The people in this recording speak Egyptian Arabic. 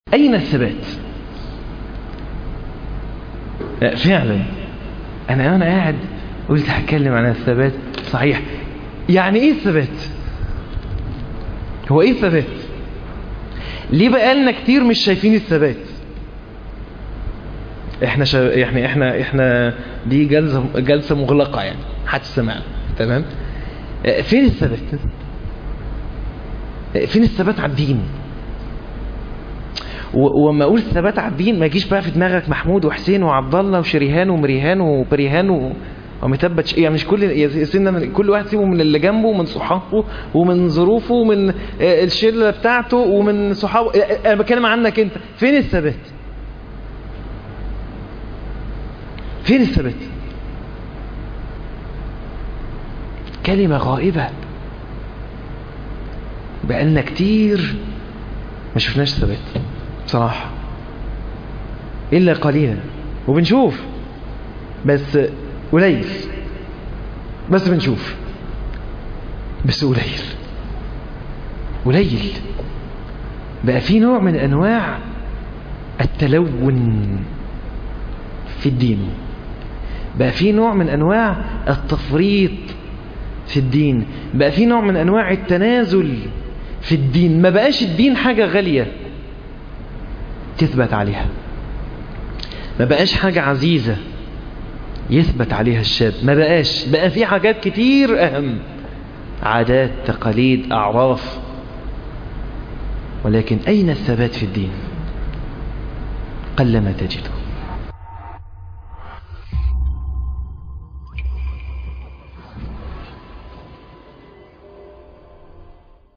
أين الثبات لا فعلا أنا أنا قاعد قلت هتكلم عن الثبات صحيح يعني إيه الثبات هو إيه الثبات ليه بقالنا كتير مش شايفين الثبات احنا شا... يعني احنا احنا دي جلسه جلسه مغلقه يعني محدش سمعنا تمام اه، فين الثبات اه، فين الثبات على الدين و- وما اقول ثبات على الدين ما يجيش بقى في دماغك محمود وحسين وعبد الله وشريهان ومريهان وبريهان و... ومتبت ش- يعني مش كل يا سيدنا كل واحد سيبه من اللي جنبه ومن صحابه ومن ظروفه ومن اه، الشله بتاعته ومن صحابه اه، انا بتكلم عنك انت فين الثبات فين الثبات كلمة غائبة بقالنا كتير ما شفناش ثبات بصراحة إلا قليلا وبنشوف بس قليل بس بنشوف بس قليل قليل بقى في نوع من أنواع التلون في الدين بقى في نوع من أنواع التفريط في الدين بقى في نوع من أنواع التنازل في الدين ما بقاش الدين حاجة غالية تثبت عليها ما بقاش حاجة عزيزة يثبت عليها الشاب ما بقاش بقى في حاجات كتير أهم عادات تقاليد أعراف ولكن أين الثبات في الدين قلما تجده